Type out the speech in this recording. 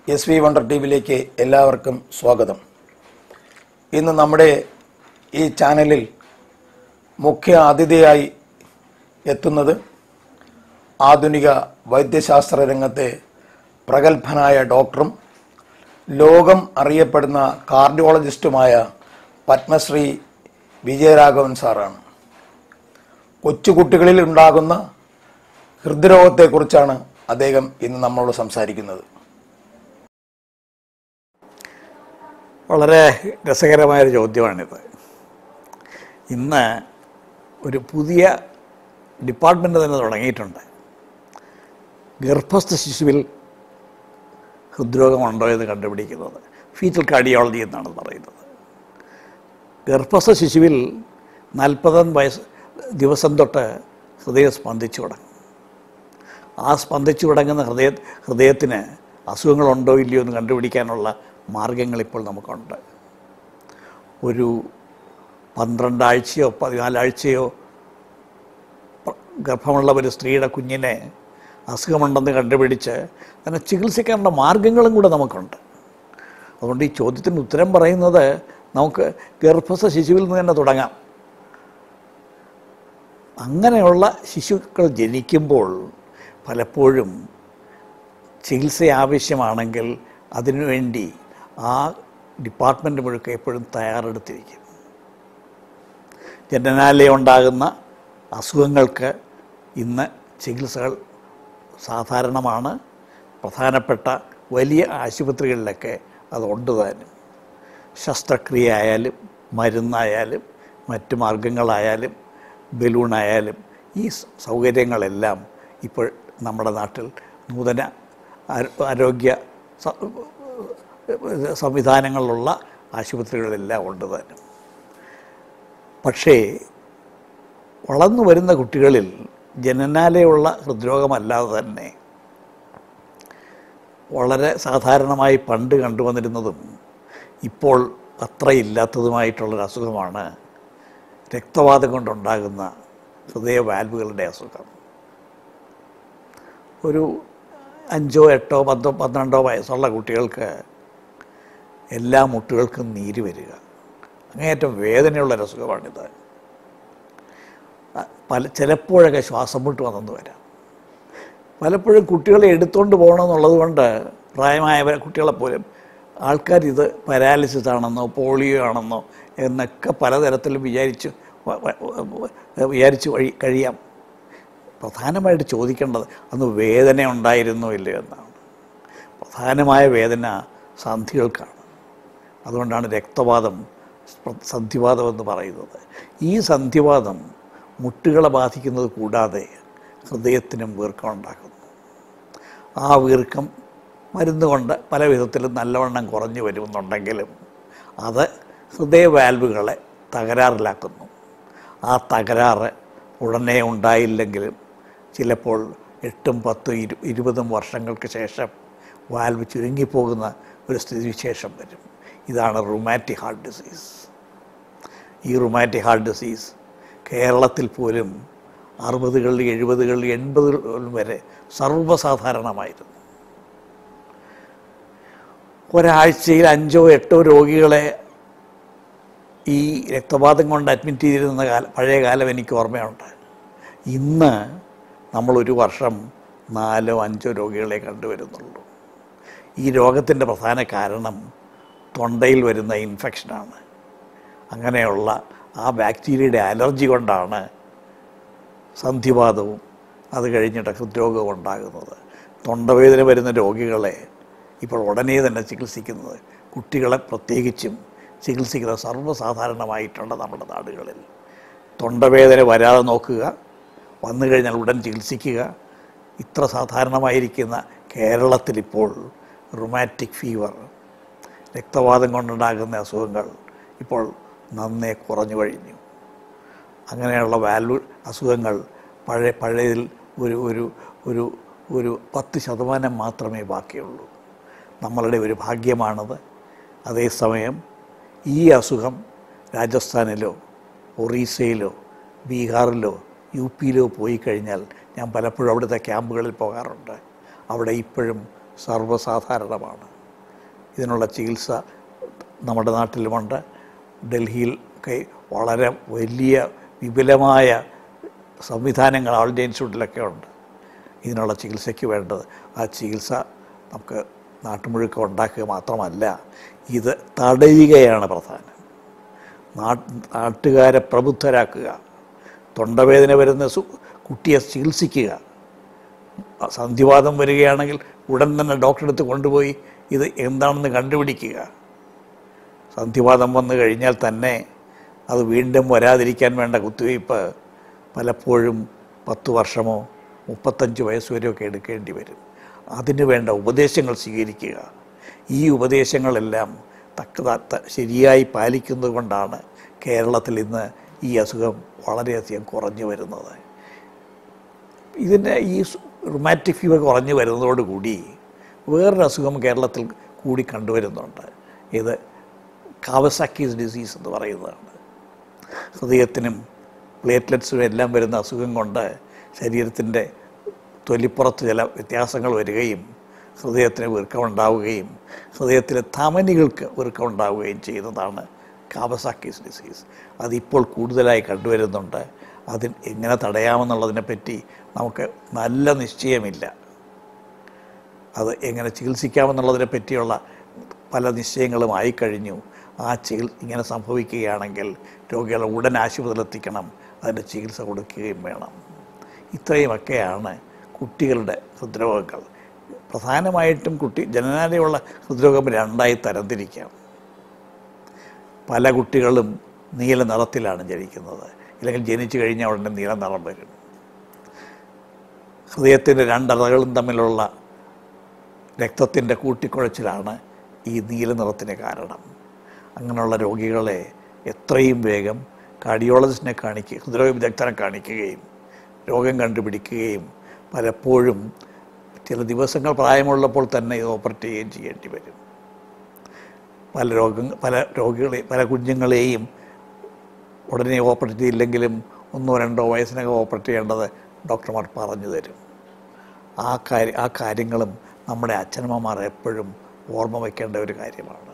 S V Wonder T വിയിലേക്ക് എല്ലാവർക്കും സ്വാഗതം ഇന്ന് നമ്മുടെ ഈ ചാനലിൽ മുഖ്യ അതിഥിയായി എത്തുന്നത് ആധുനിക വൈദ്യശാസ്ത്ര രംഗത്തെ പ്രഗത്ഭനായ ഡോക്ടറും ലോകം അറിയപ്പെടുന്ന കാർഡിയോളജിസ്റ്റുമായ പത്മശ്രീ വിജയരാഘവൻ സാറാണ് കൊച്ചുകുട്ടികളിൽ ഉണ്ടാകുന്ന ഹൃദ്രോഗത്തെക്കുറിച്ചാണ് അദ്ദേഹം ഇന്ന് നമ്മളോട് സംസാരിക്കുന്നത് വളരെ രസകരമായൊരു ചോദ്യമാണിത് ഇന്ന് ഒരു പുതിയ ഡിപ്പാർട്ട്മെൻ്റ് തന്നെ തുടങ്ങിയിട്ടുണ്ട് ഗർഭസ്ഥ ശിശുവിൽ ഹൃദ്രോഗമുണ്ടോ എന്ന് കണ്ടുപിടിക്കുന്നത് ഫീറ്റൽ കാർഡിയോളജി എന്നാണ് പറയുന്നത് ഗർഭസ്ഥ ശിശുവിൽ നാൽപ്പതാം വയസ്സ് ദിവസം തൊട്ട് ഹൃദയം സ്പന്ദിച്ചു തുടങ്ങും ആ സ്പന്ദിച്ചു തുടങ്ങുന്ന ഹൃദയ ഹൃദയത്തിന് അസുഖങ്ങളുണ്ടോ ഇല്ലയോ എന്ന് കണ്ടുപിടിക്കാനുള്ള മാർഗങ്ങൾ ഇപ്പോൾ നമുക്കുണ്ട് ഒരു പന്ത്രണ്ടാഴ്ചയോ പതിനാലാഴ്ചയോ പ- ഗർഭമുള്ള ഒരു സ്ത്രീയുടെ കുഞ്ഞിനെ അസുഖമുണ്ടെന്ന് കണ്ടുപിടിച്ച് അതിനെ ചികിത്സിക്കാനുള്ള മാർഗങ്ങളും കൂടെ നമുക്കുണ്ട് അതുകൊണ്ട് ഈ ചോദ്യത്തിന് ഉത്തരം പറയുന്നത് നമുക്ക് ഗർഭസ്ഥ ശിശുവിൽ നിന്ന് തന്നെ തുടങ്ങാം അങ്ങനെയുള്ള ശിശുക്കൾ ജനിക്കുമ്പോൾ പലപ്പോഴും ചികിത്സ ആവശ്യമാണെങ്കിൽ അതിനുവേണ്ടി ആ ഡിപ്പാർട്ട്മെൻറ്റ് മുഴുക്കെ എപ്പോഴും തയ്യാറെടുത്തിരിക്കും ജനനാലയ ഉണ്ടാകുന്ന അസുഖങ്ങൾക്ക് ഇന്ന് ചികിത്സകൾ സാധാരണമാണ് പ്രധാനപ്പെട്ട വലിയ ആശുപത്രികളിലൊക്കെ അതുണ്ട് താനും ശസ്ത്രക്രിയ ആയാലും മരുന്നായാലും മറ്റു മാർഗങ്ങളായാലും ബലൂണായാലും ഈ സ- സൗകര്യങ്ങളെല്ലാം ഇപ്പോൾ നമ്മുടെ നാട്ടിൽ നൂതന ആരോ- ആരോഗ്യ സ- സംവിധാനങ്ങളുള്ള ആശുപത്രികളെല്ലാം ഉണ്ട് താനും പക്ഷേ വളർന്നു വരുന്ന കുട്ടികളിൽ ജനനാലയുള്ള ഹൃദ്രോഗമല്ലാതെ തന്നെ വളരെ സാധാരണമായി പണ്ട് കണ്ടുവന്നിരുന്നതും ഇപ്പോൾ അത്ര ഇല്ലാത്തതുമായിട്ടുള്ളൊരു അസുഖമാണ് രക്തവാതം കൊണ്ടുണ്ടാകുന്ന ഹൃദയ വാൽവുകളുടെ അസുഖം ഒരു അഞ്ചോ എട്ടോ പത്തോ പന്ത്രണ്ടോ വയസ്സുള്ള കുട്ടികൾക്ക് എല്ലാ മുട്ടുകൾക്കും നീര് വരിക അങ്ങേയറ്റം വേദനയുള്ളൊരു അസുഖമാണിത് അ- പല ചിലപ്പോഴൊക്കെ ശ്വാസം മുട്ട് വന്നെന്ന് വരാം പലപ്പോഴും കുട്ടികളെ എടുത്തുകൊണ്ട് പോകണമെന്നുള്ളത് കൊണ്ട് പ്രായമായ കുട്ടികളെ പോലും ആൾക്കാർ ഇത് പാരാലിസിസ് ആണെന്നോ പോളിയോ ആണെന്നോ എന്നൊക്കെ പലതരത്തിലും വിചാരിച്ച് വ- വ- വ- വിചാരിച്ച് വഴി കഴിയാം പ്രധാനമായിട്ട് ചോദിക്കേണ്ടത് അന്ന് വേദന ഉണ്ടായിരുന്നോ ഇല്ലയോ എന്നാണ് പ്രധാനമായ വേദന സന്ധികൾക്കാണ് അതുകൊണ്ടാണ് രക്തവാദം സന്ധിവാദം എന്ന് പറയുന്നത് ഈ സന്ധിവാദം മുട്ടുകളെ ബാധിക്കുന്നത് കൂടാതെ ഹൃദയത്തിനും വീർക്കം ഉണ്ടാക്കുന്നു ആ വീർക്കം മരുന്ന് കൊണ്ട് പല വിധത്തിലും നല്ലവണ്ണം കുറഞ്ഞു വരുമെന്നുണ്ടെങ്കിലും അത് ഹൃദയ വാൽവുകളെ തകരാറിലാക്കുന്നു ആ തകരാറ് ഉടനെ ഉണ്ടായില്ലെങ്കിലും ചിലപ്പോൾ എട്ടും പത്തും ഇരു ഇരുപതും വർഷങ്ങൾക്ക് ശേഷം വാൽവ് ചുരുങ്ങിപ്പോകുന്ന ഒരു സ്ഥിതിവിശേഷം വരും ഇതാണ് റുമാറ്റിക് ഹാർട്ട് ഡിസീസ് ഈ റുമാറ്റിക് ഹാർട്ട് ഡിസീസ് കേരളത്തിൽ പോലും അറുപതുകളിൽ എഴുപതുകളിൽ എൺപതുകളിൽ വരെ സർവ്വസാധാരണമായിരുന്നു ഒരാഴ്ചയിൽ അഞ്ചോ എട്ടോ രോഗികളെ ഈ രക്തപാതം കൊണ്ട് അഡ്മിറ്റ് ചെയ്തിരുന്ന കാലം പഴയ കാലം എനിക്ക് ഓർമ്മയുണ്ട് ഇന്ന് നമ്മളൊരു വർഷം നാലോ അഞ്ചോ രോഗികളെ കണ്ടുവരുന്നുള്ളൂ ഈ രോഗത്തിൻ്റെ പ്രധാന കാരണം തൊണ്ടയിൽ വരുന്ന ഇൻഫെക്ഷനാണ് അങ്ങനെയുള്ള ആ ബാക്ടീരിയയുടെ അലർജി കൊണ്ടാണ് സന്ധിവാദവും അത് കഴിഞ്ഞിട്ട് ഹൃദ്രോഗവും ഉണ്ടാകുന്നത് തൊണ്ടവേദന വരുന്ന രോഗികളെ ഇപ്പോൾ ഉടനെ തന്നെ ചികിത്സിക്കുന്നത് കുട്ടികളെ പ്രത്യേകിച്ചും ചികിത്സിക്കുന്നത് സർവ്വസാധാരണമായിട്ടുണ്ട് നമ്മുടെ നാടുകളിൽ തൊണ്ടവേദന വരാതെ നോക്കുക വന്നു കഴിഞ്ഞാൽ ഉടൻ ചികിത്സിക്കുക ഇത്ര സാധാരണമായിരിക്കുന്ന കേരളത്തിലിപ്പോൾ റുമാറ്റിക് ഫീവർ രക്തവാതം കൊണ്ടുണ്ടാകുന്ന അസുഖങ്ങൾ ഇപ്പോൾ നന്നേ കുറഞ്ഞു കഴിഞ്ഞു അങ്ങനെയുള്ള വാൽവ് അസുഖങ്ങൾ പഴയ പഴയതിൽ ഒരു ഒരു ഒരു ഒരു പത്ത് ശതമാനം മാത്രമേ ബാക്കിയുള്ളൂ നമ്മളുടെ ഒരു ഭാഗ്യമാണത് അതേസമയം ഈ അസുഖം രാജസ്ഥാനിലോ ഒറീസയിലോ ബീഹാറിലോ യു പിയിലോ പോയി കഴിഞ്ഞാൽ ഞാൻ പലപ്പോഴും അവിടുത്തെ ക്യാമ്പുകളിൽ പോകാറുണ്ട് അവിടെ ഇപ്പോഴും സർവ്വസാധാരണമാണ് ഇതിനുള്ള ചികിത്സ നമ്മുടെ നാട്ടിലുമുണ്ട് ഡൽഹിയിൽ ഒക്കെ വളരെ വലിയ വിപുലമായ സംവിധാനങ്ങൾ ആൾ ഇന്ത്യ ഇൻസ്റ്റിറ്റ്യൂട്ടിലൊക്കെ ഉണ്ട് ഇതിനുള്ള ചികിത്സയ്ക്ക് വേണ്ടത് ആ ചികിത്സ നമുക്ക് നാട്ടുമുഴുക്കം ഉണ്ടാക്കുക മാത്രമല്ല ഇത് തടയുകയാണ് പ്രധാനം നാട്ട് നാട്ടുകാരെ പ്രബുദ്ധരാക്കുക തൊണ്ടവേദന വരുന്ന സു കുട്ടിയെ ചികിത്സിക്കുക സന്ധിവാദം വരികയാണെങ്കിൽ ഉടൻ തന്നെ ഡോക്ടറെ അടുത്ത് കൊണ്ടുപോയി ഇത് എന്താണെന്ന് കണ്ടുപിടിക്കുക സന്ധിവാദം വന്നു കഴിഞ്ഞാൽ തന്നെ അത് വീണ്ടും വരാതിരിക്കാൻ വേണ്ട കുത്തിവയ്പ്പ് പലപ്പോഴും പത്ത് വർഷമോ മുപ്പത്തഞ്ച് വയസ്സ് വരെയൊക്കെ എടുക്കേണ്ടി വരും അതിന് വേണ്ട ഉപദേശങ്ങൾ സ്വീകരിക്കുക ഈ ഉപദേശങ്ങളെല്ലാം തക്ക ത- ശരിയായി പാലിക്കുന്നത് കൊണ്ടാണ് കേരളത്തിൽ ഇന്ന് ഈ അസുഖം വളരെയധികം കുറഞ്ഞു വരുന്നത് ഇതിൻ്റെ ഈ റുമാറ്റിക് ഫീവർ കുറഞ്ഞു വരുന്നതോടുകൂടി വേറൊരു അസുഖം കേരളത്തിൽ കൂടി കണ്ടുവരുന്നുണ്ട് ഇത് കാവസാക്കീസ് ഡിസീസ് എന്ന് പറയുന്നതാണ് ഹൃദയത്തിനും പ്ലേറ്റ്ലെറ്റ്സിനും എല്ലാം വരുന്ന അസുഖം കൊണ്ട് ശരീരത്തിൻ്റെ തൊലിപ്പുറത്ത് ചില വ്യത്യാസങ്ങൾ വരികയും ഹൃദയത്തിന് വീർക്കമുണ്ടാവുകയും ഹൃദയത്തിലെ ധമനികൾക്ക് വീർക്കമുണ്ടാവുകയും ചെയ്യുന്നതാണ് കാവസാക്കീസ് ഡിസീസ് അതിപ്പോൾ കൂടുതലായി കണ്ടുവരുന്നുണ്ട് അതിൽ എങ്ങനെ തടയാമെന്നുള്ളതിനെപ്പറ്റി നമുക്ക് നല്ല നിശ്ചയമില്ല അത് എങ്ങനെ ചികിത്സിക്കാമെന്നുള്ളതിനെ പറ്റിയുള്ള പല നിശ്ചയങ്ങളും ആയിക്കഴിഞ്ഞു ആ ചികിൽ ഇങ്ങനെ സംഭവിക്കുകയാണെങ്കിൽ രോഗികളെ ഉടൻ ആശുപത്രിയിലെത്തിക്കണം അതിൻ്റെ ചികിത്സ കൊടുക്കുകയും വേണം ഇത്രയുമൊക്കെയാണ് കുട്ടികളുടെ ഹൃദ്രോഗങ്ങൾ പ്രധാനമായിട്ടും കുട്ടി ജനനാലയുള്ള ഹൃദ്രോഗം രണ്ടായി തരംതിരിക്കാം പല കുട്ടികളും നീല നിറത്തിലാണ് ജനിക്കുന്നത് ഇല്ലെങ്കിൽ ജനിച്ചു കഴിഞ്ഞാൽ ഉടനെ നീല നിറം വരും ഹൃദയത്തിൻ്റെ രണ്ടറകളും തമ്മിലുള്ള രക്തത്തിൻ്റെ കൂട്ടിക്കുഴച്ചിലാണ് ഈ നീല നിറത്തിന് കാരണം അങ്ങനെയുള്ള രോഗികളെ എത്രയും വേഗം കാർഡിയോളജിസ്റ്റിനെ കാണിക്കുക ഹൃദ്രോഗ വിദഗ്ധനെ കാണിക്കുകയും രോഗം കണ്ടുപിടിക്കുകയും പലപ്പോഴും ചില ദിവസങ്ങൾ പ്രായമുള്ളപ്പോൾ തന്നെ ഇത് ഓപ്പറേറ്റ് ചെയ്യുകയും ചെയ്യേണ്ടി വരും പല രോഗ പല രോഗികളെ പല കുഞ്ഞുങ്ങളെയും ഉടനെ ഓപ്പറേറ്റ് ചെയ്യില്ലെങ്കിലും ഒന്നോ രണ്ടോ വയസ്സിനകം ഓപ്പറേറ്റ് ചെയ്യേണ്ടത് ഡോക്ടർമാർ പറഞ്ഞു തരും ആ കാര്യ ആ കാര്യങ്ങളും നമ്മുടെ അച്ഛനമ്മമാർ എപ്പോഴും ഓർമ്മ വയ്ക്കേണ്ട ഒരു കാര്യമാണ്